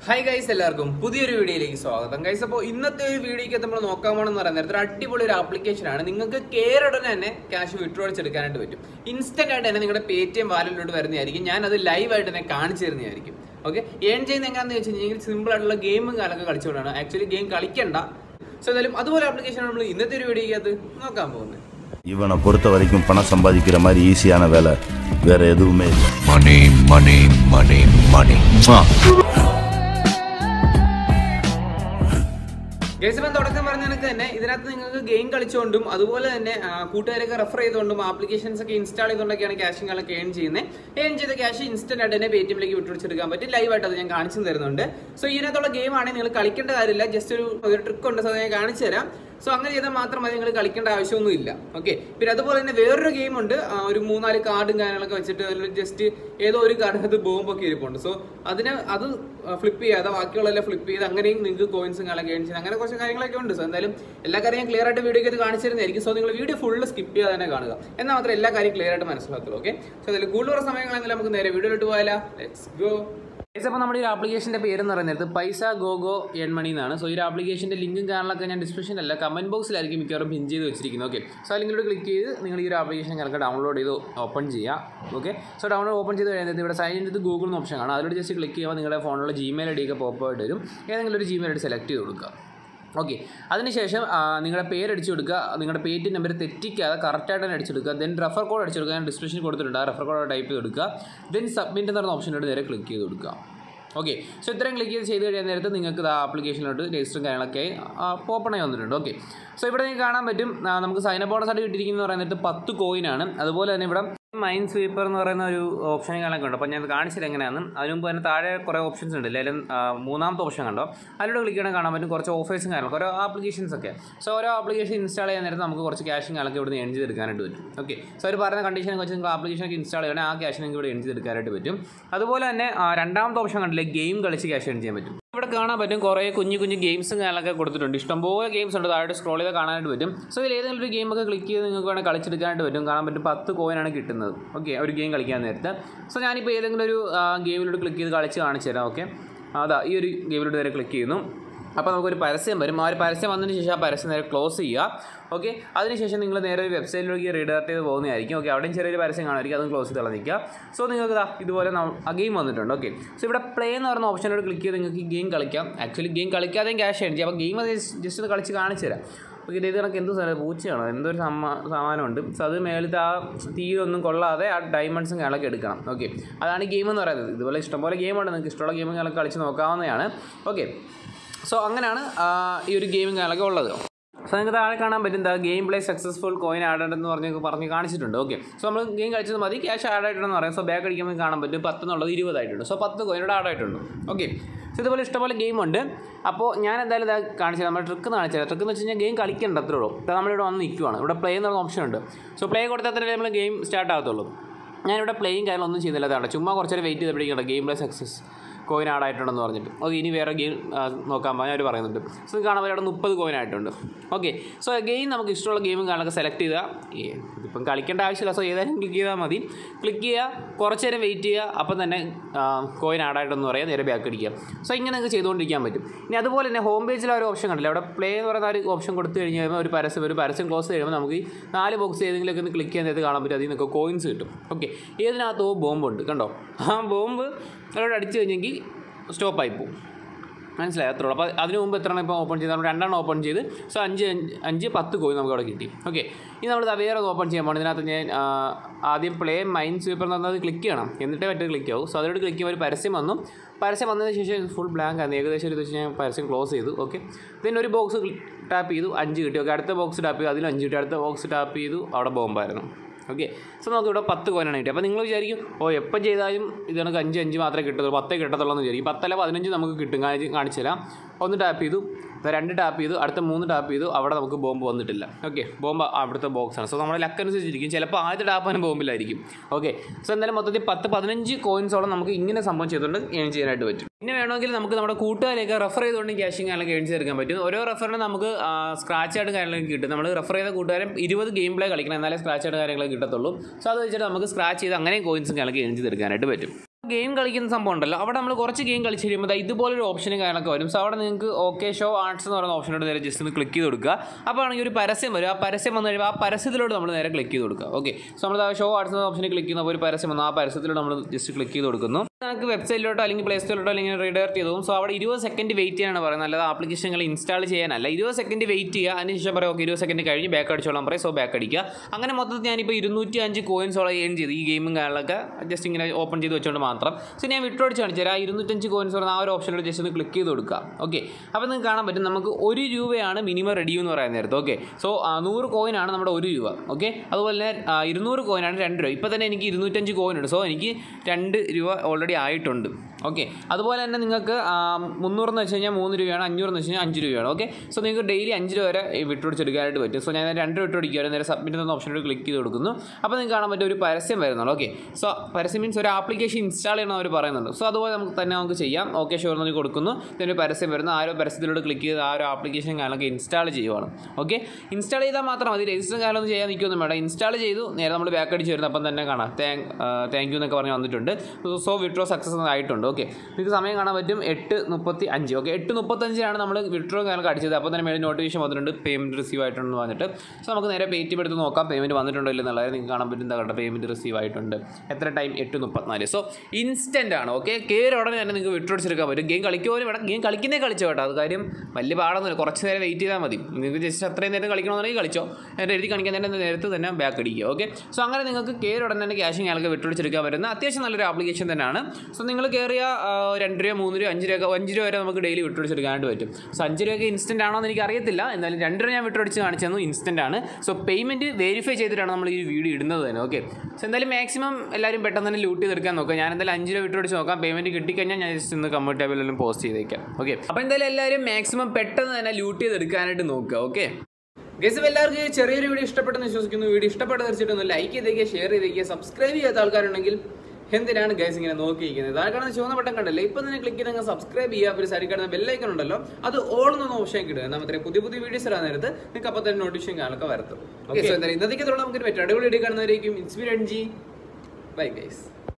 Hi guys എല്ലാവർക്കും പുതിയൊരു വീഡിയോയിലേക്ക് സ്വാഗതം ഗൈസ് അപ്പോൾ ഇന്നത്തെ ഒരു വീഡിയോയ്ക്ക് നമ്മൾ നോക്കാൻ പോകണമെന്ന് പറയുന്നത് ഒരു അടിപൊളി ഒരു ആപ്ലിക്കേഷൻ ആണ് നിങ്ങൾക്ക് കെയർ ഉടനെ തന്നെ ക്യാഷ് വിഡ്രോ അടിച്ചെടുക്കാനായിട്ട് പറ്റും ഇൻസ്റ്റന്റ് ആയിട്ട് തന്നെ നിങ്ങളുടെ പേ ടി എം വാലറ്റിലോട്ട് വരുന്നതായിരിക്കും ഞാൻ അത് ലൈവ് ആയിട്ട് തന്നെ കാണിച്ചു തരുന്നതായിരിക്കും ഓക്കെ ഏൺ ചെയ്യുന്ന എങ്ങനെയാണെന്ന് വെച്ച് കഴിഞ്ഞാൽ സിമ്പിൾ ആയിട്ടുള്ള ഗെയിമും കാലൊക്കെ കളിച്ചുകൊണ്ടാണ് ആക്ച്വലി ഗെയിം കളിക്കണ്ട സോ എന്തായാലും അതുപോലെ ആപ്ലിക്കേഷൻ നമ്മൾ ഇന്നത്തെ ഒരു വീഡിയോയ്ക്ക് അത് നോക്കാൻ പോകുന്നത് இவனை பொறுத்த வரைக்கும் பணம் சம்பாதிக்கிற மாதிரி ஈஸியான வேலை வேற எதுவுமே இல்லை Money, money, money, money. Mwah. Guys ഇപ്പം തുടക്കം പറഞ്ഞ കണക്ക് തന്നെ ഇതിനകത്ത് നിങ്ങൾക്ക് ഗെയിം കളിച്ചുകൊണ്ടും അതുപോലെ തന്നെ ആ, കൂട്ടുകാരൊക്കെ റെഫർ ചെയ്തുകൊണ്ടും ആപ്ലിക്കേഷൻസ് ഒക്കെ ഇൻസ്റ്റാൾ ചെയ്തുകൊണ്ടൊക്കെയാണ് ക്യാഷും കാലൊക്കെ ഏൺ ചെയ്യുന്നത് ഏൺ ചെയ്ത ക്യാഷ് ഇൻസ്റ്റന്റ് ആയിട്ട് തന്നെ പേ ടി എമ്മിലേക്ക് വിട്ടുവെച്ചെടുക്കാൻ പറ്റും ലൈവ് ആയിട്ട് അത് ഞാൻ കാണിച്ചു തരുന്നുണ്ട് സോ ഇതിനകത്തുള്ള ഗെയിം ആണെങ്കിൽ നിങ്ങൾ കളിക്കേണ്ട കാര്യമില്ല ജസ്റ്റ് ഒരു ഒരു ട്രിക്ക് ഉണ്ട് സോ അത് ഞാൻ കാണിച്ചു തരാം സോ അങ്ങനെ ചെയ്താൽ മാത്രം മതി നിങ്ങൾ കളിക്കേണ്ട ആവശ്യമൊന്നുമില്ല ഓക്കെ പിന്നെ അതുപോലെ തന്നെ വേറൊരു ഗെയിം ഉണ്ട് ആ, ഒരു മൂന്നാല് കാർഡും കാര്യങ്ങളൊക്കെ വെച്ചിട്ട് അതിൽ ജസ്റ്റ് ഏതോ ഒരു കാർഡിനകത്ത് ബോംബൊക്കെ ഇരിപ്പുണ്ട് സോ അതിന് അത് ഫ്ലിപ്പ് ചെയ്യാതെ ബാക്കിയുള്ളതെല്ലാം ഫ്ലിപ്പ് ചെയ്ത് അങ്ങനെയും നിങ്ങൾക്ക് കോയിൻസും കാലൊക്കെ ഏൺ ചെയ്യാൻ അങ്ങനെ കുറച്ച് കാര്യങ്ങളൊക്കെ ഉണ്ട് സോ എന്തായാലും എല്ലാ കാര്യം ഞാൻ ക്ലിയർ ആയിട്ട് വീഡിയോ ഇത് കാണിച്ചു തരുന്നതായിരിക്കും സോ നിങ്ങൾ വീഡിയോ ഫുള്ള് സ്കിപ്പ് ചെയ്യാതെ തന്നെ കാണുക എന്നാൽ മാത്രമേ എല്ലാ കാര്യം ക്ലിയർ ആയിട്ട് മനസ്സിലാക്കത്തുള്ളൂ ഓക്കെ സോ അതിൽ കൂടുതൽ സമയങ്ങളെങ്കിലും നമുക്ക് നേരെ വീഡിയോയിലോട്ട് പോയാലോ ലെറ്റ്സ് ഗോ അപ്പോൾ നമ്മുടെ ഈ ആപ്ലിക്കേഷൻ്റെ പേര് എന്ന് പറയുന്നത് പൈസ ഗോഗോ എൺ മണി എന്നാണ് സോ ഈ ഒരു ആപ്ലിക്കേഷൻ്റെ ലിങ്കും കാണാനൊക്കെ ഞാൻ ഡിസ്ക്രിപ്ഷനിലല്ല കമൻറ്റ് ബോക്സിലായിരിക്കും മിക്കവാറും പിൻ ചെയ്ത് വെച്ചിരിക്കുന്നത് ഓക്കെ സോ ആ ലിങ്കിലോട്ട് ക്ലിക്ക് ചെയ്ത് നിങ്ങൾ ഈ ഒരു ആപ്ലിക്കേഷൻ കണക്ക് ഡൗൺലോഡ് ചെയ്ത് ഓപ്പൺ ചെയ്യുക ഓക്കെ സോ ഡൗൺലോഡ് ഓപ്പൺ ചെയ്ത് കഴിഞ്ഞാൽ ഇവിടെ സൈൻ ചെയ്ത് ഗൂഗിൾ എന്ന ഓപ്ഷൻ കാണാം അതിലോട്ട് ജസ്റ്റ് ക്ലിക്ക് ചെയ്യുമ്പോൾ നിങ്ങളുടെ ഫോണിലുള്ള ജിമെയിൽ ഐ ഡി ഒക്കെ പോപ്പ് ആയിട്ട് വരും ഏതെങ്കിലും ഒരു ജിമെയിൽ ഐ ഡി സെലക്ട് ചെയ്ത് കൊടുക്കുക ഓക്കെ അതിനുശേഷം ആ, നിങ്ങളുടെ പേര് അടിച്ചു കൊടുക്കുക നിങ്ങളുടെ പേറ്റ് നമ്പർ തെറ്റിക്കാതെ കറക്റ്റായിട്ട് തന്നെ അടിച്ചെടുക്കുക ദെൻ റെഫർ കോഡ് അടിച്ചു കൊടുക്കുക ഞാൻ ഡിസ്ക്രിപ്ഷനിൽ കൊടുത്തിട്ടുണ്ട് ആ റെഫർ കോഡ് ടൈപ്പ് ചെയ്ത് കൊടുക്കുക ദെൻ സബ്മിറ്റ് എന്ന് പറഞ്ഞ ഓപ്ഷനോട് നേരെ ക്ലിക്ക് ചെയ്ത് കൊടുക്കുക ഓക്കെ സോ ഇത്രയും ക്ലിക്ക് ചെയ്ത് ചെയ്ത് കഴിയാൻ നേരത്ത് നിങ്ങൾക്ക് ആ ആപ്ലിക്കേഷനിലോട്ട് രജിസ്റ്ററും കാര്യങ്ങളൊക്കെ ഓപ്പൺ ആയി വന്നിട്ടുണ്ട് ഓക്കെ സോ ഇവിടെ നിങ്ങൾക്ക് കാണാൻ പറ്റും ആ, നമുക്ക് സൈൻ അപ്പ് ബോണസ് ആയിട്ട് കിട്ടിയിരിക്കുന്നത് പറയുന്നത് പത്ത് കോയിനാണ് അതുപോലെ തന്നെ ഇവിടെ മൈൻഡ് സ്വീപ്പർ എന്ന് പറയുന്ന ഒരു ഓപ്ഷൻ കാണാനൊക്കെ ഉണ്ട് അപ്പോൾ ഞാൻ കാണിച്ചത് എങ്ങനെയാണ് അതിന് മുമ്പ് തന്നെ താഴെ കുറേ ഓപ്ഷൻസ് ഉണ്ട് അല്ലെങ്കിൽ മൂന്നാമത്തെ ഓപ്ഷൻ കണ്ടോ അതിലൂടെ ക്ലിക്ക് ചെയ്യണമെങ്കിൽ കാണാൻ പറ്റും കുറച്ച് ഓഫേഴ്സും കാര്യങ്ങളൊക്കെ ഓരോ ആപ്ലിക്കേഷൻസ് ഒക്കെ സോ ഓരോ ആപ്ലിക്കേഷൻ ഇൻസ്റ്റാൾ ചെയ്യാൻ നേരത്ത് നമുക്ക് കുറച്ച് ക്യാഷും കാര്യങ്ങളൊക്കെ ഇവിടെ നിന്ന് എൺ ചെയ്തെടുക്കാനായിട്ട് പറ്റും ഓക്കെ സോ അവർ പറയുന്ന കണ്ടീഷൻ വെച്ച് നിങ്ങൾ ആപ്ലിക്കേഷൻ ഒക്കെ ഇൻസ്റ്റാൾ ചെയ്യണമെങ്കിൽ ആ ക്യാഷ് നിങ്ങൾക്ക് ഇവിടെ എൺ ചെയ്തെടുക്കാനായിട്ട് പറ്റും അതുപോലെ തന്നെ ആ, രണ്ടാമത്തെ ഓപ്ഷൻ കണ്ടില്ലേ ഗെയിം കളിച്ച് ക്യാഷ് എൺ ചെയ്യാൻ പറ്റും ഇവിടെ കാണാൻ പറ്റും കുറേ കുഞ്ഞു കുഞ്ഞു ഗെയിംസും കാര്യങ്ങളൊക്കെ കൊടുത്തിട്ടുണ്ട് ഇഷ്ടംപോലെ ഗെയിംസ് ഉണ്ട് താഴെ സ്ക്രോൾ ചെയ്ത് കാണാനായിട്ട് പറ്റും സോ ഇതിൽ ഏതെങ്കിലും ഒരു ഗെയിമൊക്കെ ക്ലിക്ക് ചെയ്ത് നിങ്ങൾക്ക് വേണമെങ്കിൽ കളിച്ചെടുക്കാനായിട്ട് പറ്റും കാണാൻ പറ്റും പത്ത് കോയിനാണ് കിട്ടുന്നത് ഓക്കെ ഒരു ഗെയിം കളിക്കാൻ നേരത്ത് സോ ഞാനിപ്പോൾ ഏതെങ്കിലും ഒരു ഗെയിമിലോട്ട് ക്ലിക്ക് ചെയ്ത് കളിച്ച് കാണിച്ചു തരാം ഓക്കെ അതാ ഈ ഒരു ഗെയിമിലോട്ട് നേരെ ക്ലിക്ക് ചെയ്യുന്നു അപ്പോൾ നമുക്കൊരു പരസ്യം വരും ആ ഒരു പരസ്യം വന്നതിന് ശേഷം ആ പരസ്യം നേരെ ക്ലോസ് ചെയ്യുക ഓക്കെ അതിനുശേഷം നിങ്ങൾ നേരെ ഒരു വെബ്സൈറ്റിലേക്ക് റീഡയറക്ട് ചെയ്ത് പോകുന്നതായിരിക്കും ഓക്കെ അവിടെയും ചെറിയൊരു പരസ്യം കാണുമായിരിക്കും അതും ക്ലോസ് ചെയ്ത് കളഞ്ഞിരിക്കുക സോ നിങ്ങൾക്ക് ദാ ഇതുപോലെ ന- ആ ഗെയിം വന്നിട്ടുണ്ട് ഓക്കെ സോ ഇവിടെ പ്ലേ എന്ന് പറയുന്ന ഓപ്ഷനോട് ക്ലിക്ക് ചെയ്ത് നിങ്ങൾക്ക് ഗെയിം കളിക്കാം ആക്ച്വലി ഗെയിം കളിക്കാതെയും ക്യാഷ് ഏൺ ചെയ്യാം അപ്പോൾ ഗെയിം ജസ്റ്റ് ഒന്ന് കളിച്ച് കാണിച്ചു തരാം ഓക്കെ ഇത് കണക്ക് എന്തോ സാധനം പൂച്ചയാണോ എന്തോ ഒരു സമ്മാ സാമാനമുണ്ട് സോ അത് മേളത്തെ ആ തീരൊന്നും കൊള്ളാതെ ആ ഡയമണ്ട്സും കാര്യങ്ങളൊക്കെ എടുക്കണം ഓക്കെ അതാണ് ഈ ഗെയിം എന്ന് പറയുന്നത് ഇതുപോലെ ഇഷ്ടംപോലെ ഗെയിമുണ്ട് നിങ്ങൾക്ക് ഇഷ്ടമുള്ള ഗെയിമും കാര്യങ്ങളൊക്കെ കളിച്ച് നോക്കാവുന്നതാണ് ഓക്കെ സോ അങ്ങനെയാണ് ആ, ഈ ഒരു ഗെയിമും കാര്യങ്ങളൊക്കെ ഉള്ളത് സോ നിങ്ങൾക്ക് താഴെ കാണാൻ പറ്റും എന്താ game play successful coin add എന്ന് പറഞ്ഞ് പറഞ്ഞ് കാണിച്ചിട്ടുണ്ട് ഓക്കെ സോ നമ്മൾ ഗെയിം കളിച്ചത് മതി ക്യാഷ് ആഡ് ആയിട്ടുണ്ടെന്ന് പറയാം സോ ബാക്ക് അടിക്കുമ്പോൾ കാണാൻ പറ്റും പത്ത് എന്നുള്ളത് ഇരുപതായിട്ടുണ്ട് സോ പത്ത് കോയിനോട് ആഡ് ആയിട്ടുണ്ട് ഓക്കെ സോ ഇതുപോലെ ഇഷ്ടംപോലെ ഗെയിം ഉണ്ട് അപ്പോൾ ഞാൻ എന്തായാലും ഇതാ കാണിച്ചത് നമ്മൾ ട്രിക്ക് കാണിച്ചത് ട്രിക്ക് എന്ന് വെച്ച് കഴിഞ്ഞാൽ ഗെയിം കളിക്കേണ്ട അത്രേ ഉള്ളൂ ഇതാ നമ്മളിവിടെ വന്ന് നിൽക്കുവാണ് ഇവിടെ പ്ലേ എന്നുള്ള ഓപ്ഷൻ ഉണ്ട് സോ പ്ലേ കൊടുത്താൽ തന്നെ നമ്മൾ ഗെയിം സ്റ്റാർട്ട് ആകത്തുള്ളൂ ഞാനിവിടെ പ്ലേയും കാര്യങ്ങളൊന്നും ചെയ്യുന്നില്ല അതാണ് ചുമ്മാ കുറച്ച് നേരം വെയിറ്റ് ചെയ്ത് പിടിക്കണം game play success coin add ആയിട്ടുണ്ടെന്ന് പറഞ്ഞിട്ട് ഓക്കെ ഇനി വേറെ ഗെയിം നോക്കാൻ പറഞ്ഞാൽ അവർ പറയുന്നുണ്ട് സോ ഇത് കാണാൻ പറ്റും അവിടെ മുപ്പത് കോയിൻ ആയിട്ടുണ്ട് ഓക്കെ സോ ഗെയിം നമുക്ക് ഇഷ്ടമുള്ള ഗെയിമും കാണാനൊക്കെ സെലക്ട് ചെയ്താൽ ഇതിപ്പം കളിക്കേണ്ട ആവശ്യമില്ല സോ ഏതായാലും ക്ലിക്ക് ചെയ്താൽ മതി ക്ലിക്ക് ചെയ്യുക കുറച്ച് നേരം വെയിറ്റ് ചെയ്യുക അപ്പം തന്നെ കോയിൻ ആഡ് ആയിട്ടെന്ന് പറയാം നേരെ ബാക്ക് അടിക്കുക സോ ഇങ്ങനെ നിങ്ങൾക്ക് ചെയ്തുകൊണ്ടിരിക്കാൻ പറ്റും ഇനി അതുപോലെ തന്നെ ഹോം പേജിൽ ആ ഒരു ഓപ്ഷൻ കണ്ടില്ല അവിടെ പ്ലേ എന്ന് പറയുന്ന ആ ഒരു ഓപ്ഷൻ കൊടുത്തു കഴിഞ്ഞാൽ ഒരു പരസ്യം ഒരു പരസ്യം ക്ലോസ് ചെയ്യുമ്പോൾ നമുക്ക് ഈ നാല് ബോക്സ് ഏതെങ്കിലുമൊക്കെ ഒന്ന് ക്ലിക്ക് ചെയ്യാൻ കാണാൻ പറ്റും അതിൽ നിന്നൊക്കെ കോയിൻസ് കിട്ടും ഓക്കെ ഏതിനകത്തോ ബോംബുണ്ട് കണ്ടോ ആ ബോംബ് അതോടെ അടിച്ചു കഴിഞ്ഞെങ്കിൽ സ്റ്റോപ്പായി പോകും മനസ്സിലായി അത്രേ ഉള്ളൂ അപ്പോൾ അതിന് മുമ്പ് എത്ര ഇപ്പോൾ ഓപ്പൺ ചെയ്ത് നമ്മൾ രണ്ടെണ്ണം ഓപ്പൺ ചെയ്ത് സോ അഞ്ച് അഞ്ച് അഞ്ച് പത്ത് കോയിൻ നമുക്ക് അവിടെ കിട്ടി ഓക്കെ ഇനി നമ്മൾ ദാ വേറെ ഓപ്പൺ ചെയ്യാൻ പോകണം ഇതിനകത്ത് ഞാൻ ആ, ആദ്യം പ്ലേ മൈൻഡ് സ്വീപ്പർ എന്ന് പറഞ്ഞത് ക്ലിക്ക് ചെയ്യണം എന്നിട്ടേ മറ്റേ ക്ലിക്ക് ആവും സോ അതിലോട്ട് ക്ലിക്ക് ചെയ്യുമ്പോൾ ഒരു പരസ്യം വന്നു പരസ്യം വന്നതിന് ശേഷം ഫുൾ ബ്ലാങ്ക് ആണ് ഏകദേശം ഒരു ദിവസം ഞാൻ പരസ്യം ക്ലോസ് ചെയ്തു ഓക്കെ then ഒരു ബോക്സ് ടാപ്പ് ചെയ്തു അഞ്ച് കിട്ടി ഓക്കെ അടുത്ത ബോക്സ് ടാപ്പ് ചെയ്തു അതിലും അഞ്ച് കിട്ടി അടുത്ത ബോക്സ് ടാപ്പ് ചെയ്തു അവിടെ ബോംബായിരുന്നു ഓക്കെ സോ നമുക്ക് ഇവിടെ പത്ത് കോയിനാണ് കിട്ടി അപ്പോൾ നിങ്ങൾ വിചാരിക്കും ഓ എപ്പോൾ ചെയ്താലും ഇത് കണക്ക് അഞ്ച് അഞ്ച് മാത്രമേ കിട്ടത്തുള്ളൂ പത്തേ കിട്ടത്തുള്ളൂ എന്ന് വിചാരിക്കും പത്തല്ല പതിനഞ്ച് നമുക്ക് കിട്ടും കാണിച്ച് കാണിച്ചു തരാം ഒന്ന് ടാപ്പ് ചെയ്തു ദാ രണ്ട് ടാപ്പ് ചെയ്തു അടുത്ത മൂന്ന് ടാപ്പ് ചെയ്തു അവിടെ നമുക്ക് ബോംബ് വന്നിട്ടില്ല ഓക്കെ ബോംബ് അവിടുത്തെ ബോക്സാണ് സോ നമ്മുടെ ലക്ക് അനുസരിച്ചിരിക്കും ചിലപ്പോൾ ആദ്യത്തെ ടാപ്പ് തന്നെ ബോംബിലായിരിക്കും ഓക്കെ സോ എന്തായാലും മൊത്തത്തിൽ പത്ത് പതിനഞ്ച് കോയിൻസോളം നമുക്ക് ഇങ്ങനെ സംഭവം ചെയ്തുകൊണ്ട് ഏൺ ചെയ്യാനായിട്ട് പറ്റും പിന്നെ വേണമെങ്കിൽ നമുക്ക് നമ്മുടെ കൂട്ടുകാരെയൊക്കെ റെഫർ ചെയ്തുകൊണ്ട് ക്യാഷിങ് കാര്യങ്ങളൊക്കെ ഏൺ ചെയ്തെടുക്കാൻ പറ്റും ഓരോ റെഫറിന് നമുക്ക് സ്ക്രാച്ച് ആയിട്ട് കാര്യങ്ങളൊക്കെ കിട്ടും നമ്മൾ റെഫർ ചെയ്ത കൂട്ടുകാരൻ ഇരുപത് ഗെയിം പ്ലേ കളിക്കണം എന്നാലേ സ്ക്രാച്ച് ആയിട്ട് കാര്യങ്ങളൊക്കെ കിട്ടത്തുള്ളൂ സോ അത് വെച്ചിട്ട് നമുക്ക് സ്ക്രാച്ച് ചെയ്ത് അങ്ങനെ കോയിൻസും കാര്യങ്ങളൊക്കെ ഏൺ ചെയ്തെടുക്കാനായിട്ട് പറ്റും ഗെയിം കളിക്കുന്ന സംഭവം ഉണ്ടല്ലോ അവിടെ നമ്മൾ കുറച്ച് ഗെയിം കളിച്ച് കഴിയുമ്പോൾ ദാ ഇതുപോലൊരു ഓപ്ഷനും കാര്യങ്ങളൊക്കെ വരും സോ അവിടെ നിങ്ങൾക്ക് ഓക്കെ ഷോ ആർട്സ് എന്ന് പറയുന്ന ഓപ്ഷനോട് നേരെ ജസ്റ്റ് ഒന്ന് ക്ലിക്ക് ചെയ്ത് കൊടുക്കുക അപ്പോൾ ആണെങ്കിൽ ഒരു പരസ്യം വരും ആ പരസ്യം വന്നു കഴിയുമ്പോൾ ആ പരസ്യത്തിലോട്ട് നമ്മൾ നേരെ ക്ലിക്ക് ചെയ്ത് കൊടുക്കുക ഓക്കെ സോ നമ്മൾ ഷോ ആർട്സ് എന്ന ഓപ്ഷനിൽ ക്ലിക്ക് ചെയ്യുമ്പോൾ ഒരു പരസ്യം വന്നു ആ പരസ്യത്തിലോട്ട് നമ്മൾ ജസ്റ്റ് ക്ലിക്ക് ചെയ്ത് കൊടുക്കുന്നു നമുക്ക് വെബ്സൈറ്റിലോട്ടോ അല്ലെങ്കിൽ പ്ലേ സ്റ്റോറിലോട്ടോ അല്ലെങ്കിൽ റീഡയറക്റ്റ് ചെയ്തു സോ അവിടെ ഇരുപത് സെക്കൻഡ് വെയിറ്റ് ചെയ്യാനാണ് പറയുന്നത് അല്ലാതെ ആപ്ലിക്കേഷനുകൾ ഇൻസ്റ്റാൾ ചെയ്യാനല്ല ഇരുപത് സെക്കൻഡ് വെയിറ്റ് ചെയ്യുക അതിനുശേഷം പറയാം ഓക്കെ ഇരുപത് സെക്കൻഡ് കഴിഞ്ഞ് ബാക്ക് അടിച്ചോളാം പറയും സോ ബാക്ക് അടിക്കുക അങ്ങനെ മൊത്തത്തിൽ ഞാനിപ്പോൾ ഇരുന്നൂറ്റി അഞ്ച് കോയിൻസോളം ഏൺ ചെയ്തു ഈ ഗെയിമും കാര്യങ്ങളൊക്കെ ജസ്റ്റ് ഇങ്ങനെ ഓപ്പൺ ചെയ്ത് വെച്ചുകൊണ്ട് മാത്രം സോ ഞാൻ വിട്ടോടിച്ച് കാണിച്ചു തരാം ആ ഇരുന്നൂറ്റഞ്ച് കോയിൻസ് പറഞ്ഞ ആ ഒരു ഓപ്ഷനിൽ ജസ്റ്റ് ഒന്ന് ക്ലിക്ക് ചെയ്ത് കൊടുക്കുക ഓക്കെ അപ്പോൾ നിങ്ങൾക്ക് കാണാൻ പറ്റും നമുക്ക് ഒരു രൂപയാണ് മിനിമം റെഡ്യൂ എന്ന് പറയുന്ന നേരത്ത് ഓക്കെ സോ നൂറ് കോയിനാണ് നമ്മുടെ ഒരു രൂപ ഓക്കെ അതുപോലെ തന്നെ ആ, ഇരുന്നൂറ് കോയിനാണ് രണ്ട് രൂപ ഇപ്പോൾ തന്നെ എനിക്ക് ഇരുന്നൂറ്റഞ്ച് കോയിൻ ഉണ്ട് സോ എനിക്ക് രണ്ട് രൂപ ഓൾറെഡി ആയിട്ടുണ്ട് ഓക്കെ അതുപോലെ തന്നെ നിങ്ങൾക്ക് ആ, മുന്നൂറെന്ന് വെച്ച് കഴിഞ്ഞാൽ മൂന്ന് രൂപയാണ് അഞ്ഞൂറെന്ന് വെച്ച് കഴിഞ്ഞാൽ അഞ്ച് രൂപയാണ് ഓക്കെ സോ നിങ്ങൾക്ക് ഡെയിലി അഞ്ച് രൂപ വരെ വിട്ടുപിടിച്ചെടുക്കാനായിട്ട് പറ്റും സോ ഞാൻ രണ്ട് രൂപ വിട്ടുപിടിക്കുക നേരെ സബ്മിറ്റ് എന്ന ഓപ്ഷനിൽ ക്ലിക്ക് ചെയ്ത് കൊടുക്കുന്നു അപ്പോൾ നിങ്ങൾക്ക് കാണാൻ പറ്റും ഒരു പരസ്യം വരുന്നുണ്ട് ഓക്കെ സോ പരസ്യം മീൻസ് ഒരു ആപ്ലിക്കേഷൻ ഇൻസ്റ്റാൾ ചെയ്യണം അവർ പറയുന്നുണ്ട് സോ അതുപോലെ നമുക്ക് തന്നെ നമുക്ക് ചെയ്യാം ഓക്കെ ഷുവർ എന്ന് കൊടുക്കുന്നു ഇതിനൊരു പരസ്യം വരുന്നു ആ ഒരു പരസ്യത്തിലൂടെ ക്ലിക്ക് ചെയ്ത് ആ ഒരു ആപ്ലിക്കേഷൻ കാര്യങ്ങളൊക്കെ ഇൻസ്റ്റാൾ ചെയ്യുവാണ് ഓക്കെ ഇൻസ്റ്റാൾ ചെയ്താൽ മാത്രം മതി രജിസ്റ്റർ കാര്യമൊന്നും ചെയ്യാൻ നിൽക്കൊന്നും വേണ്ട ഇൻസ്റ്റാൾ ചെയ്തു നേരെ നമ്മൾ ബാക്ക് അടിച്ച് വരുന്നത് അപ്പം തന്നെ കാണാം താങ്ക് താങ്ക് യു എന്നൊക്കെ പറഞ്ഞ് വന്നിട്ടുണ്ട് സോ വിഡ്രോ സക്സസ് ആയിട്ടുണ്ട് ഓക്കെ നിങ്ങൾക്ക് സമയം കാണാൻ പറ്റും എട്ട് മുപ്പത്തി അഞ്ച് ഓക്കെ എട്ട് മുപ്പത്തഞ്ചിനാണ് നമ്മൾ വിഡ്രോ കാര്യങ്ങളൊക്കെ അടിച്ചത് അപ്പോൾ തന്നെ മേലെ നോട്ടിഫിക്കേഷൻ വന്നിട്ടുണ്ട് പേയ്മെൻറ്റ് റിസീവ് ആയിട്ടുണ്ടെന്ന് പറഞ്ഞിട്ട് സോ നമുക്ക് നേരെ പേ ടി എടുത്ത് നോക്കാം പേയ്മെൻറ്റ് വന്നിട്ടുണ്ടോ ഇല്ലെന്ന് എന്നുള്ളത് നിങ്ങൾക്ക് കാണാൻ പറ്റും എന്താ കേട്ടോ പേയ്മെൻറ്റ് റിസീവ് ആയിട്ടുണ്ട് എത്ര ടൈം എട്ട് മുപ്പത്തിനാല് സോ ഇൻസ്റ്റൻ്റ് ആണ് ഓക്കെ കയറി ഉടനെ തന്നെ നിങ്ങൾക്ക് വിഡ്രോ അടിച്ചെടുക്കാൻ പറ്റും ഗെയിം കളിക്കുമോ വേണം ഗെയിം കളിക്കുന്നേ കളിച്ചോ കേട്ടോ അത് കാര്യം വലിയ പാടൊന്നുമില്ല കുറച്ച് നേരം വെയിറ്റ് ചെയ്താൽ മതി നിങ്ങൾക്ക് ജസ്റ്റ് അത്രയും നേരം കളിക്കണമെന്നുണ്ടെങ്കിൽ കളിച്ചോ എന്നിട്ട് എഴുതി കാണിക്കാൻ തന്നെ നേരത്തെ തന്നെ ബാക്ക് അടിക്കുക ഓക്കെ സോ അങ്ങനെ നിങ്ങൾക്ക് കയറി ഉടനെ തന്നെ ക്യാഷ് ഞങ്ങൾക്ക് വിട്ടുപിടിച്ചെടുക്കാൻ പറ്റുന്ന അത്യാവശ്യം നല്ലൊരു ആപ്ലിക്കേഷൻ തന്നെയാണ് സോ നിങ്ങൾ കയറിയ ആ, രണ്ട് രൂപ മൂന്ന് രൂപ അഞ്ച് രൂപ അഞ്ച് രൂപ വരെ നമുക്ക് ഡെയിലി വിട്ടുപിടിച്ചെടുക്കാനായിട്ട് പറ്റും സോ അഞ്ച് രൂപയൊക്കെ ഇൻസ്റ്റൻ്റ് ആണോ എന്ന് എനിക്ക് അറിയത്തില്ല എന്നാലും രണ്ട് രൂപ ഞാൻ വിട്ടുപിടിച്ച് കാണിച്ചു തന്നു ഇൻസ്റ്റൻ്റ് ആണ് സോ പേയ്മെൻറ്റ് വെരിഫൈ ചെയ്തിട്ടാണ് നമ്മൾ ഈ വീഡിയോ ഇടുന്നത് തന്നെ ഓക്കെ സോ എന്തായാലും മാക്സിമം എല്ലാവരും പെട്ടെന്ന് തന്നെ ലൂട്ട് ചെയ്തെടുക്കാൻ നോക്കുക ഞാൻ എന്തായാലും അഞ്ച് രൂപ വിട്ടുപിടിച്ച് നോക്കാം പേയ്മെൻറ്റ് കിട്ടിക്കഴിഞ്ഞാൽ ഞാൻ ജസ്റ്റ് ഇന്ന് കമ്മ്യൂട്ട് ടേബിളിലും പോസ്റ്റ് ചെയ്തേക്കാം ഓക്കെ അപ്പോൾ എന്തായാലും എല്ലാവരും മാക്സിമം പെട്ടെന്ന് തന്നെ ലൂട്ട് ചെയ്തെടുക്കാനായിട്ട് നോക്കുക ഓക്കെ ഗസ് എല്ലാവർക്കും ഈ ചെറിയൊരു വീഡിയോ ഇഷ്ടപ്പെട്ടെന്ന് വിശ്വസിക്കുന്നു വീഡിയോ ഇഷ്ടപ്പെട്ട തീർച്ചയായിട്ടും ഒന്ന് ലൈക്ക് ചെയ്തേക്കുക ഷെയർ ചെയ്തേക്കുക സബ്സ്ക്രൈബ് ചെയ്യാത്ത ആൾക്കാരുണ്ടെങ്കിൽ എന്തിനാണ് ഗൈസ് ഇങ്ങനെ നോക്കിയിരിക്കുന്നത് താഴെ കാണുന്ന ചുവന്ന ബട്ടൺ കണ്ടല്ലേ ഇപ്പം തന്നെ ക്ലിക്ക് ചെയ്ത് സബ്സ്ക്രൈബ് ചെയ്യുക ഒരു സൈഡിൽ കാണുന്ന ബെല്ലൈക്കൺ ഉണ്ടല്ലോ അത് ഓൾ എന്നൊന്ന് ഓപ്ഷൻ കിട്ടുക നമ്മൾ പുതിയ പുതിയ വീഡിയോസ് ഇടാൻ നേരത്ത് നിങ്ങൾക്ക് അപ്പോൾ തന്നെ നോട്ടിഫിക്കേഷൻ കാണൊക്കെ വരത്തും ഓക്കെ സോ എന്തായാലും ഇന്നത്തേക്ക് തുടങ്ങാൻ നമുക്ക് പറ്റും അടിപൊളി വീഡിയോ കാണുന്നവരേക്കും ഇൻസ്പിരൻജി ബൈ ഗൈസ്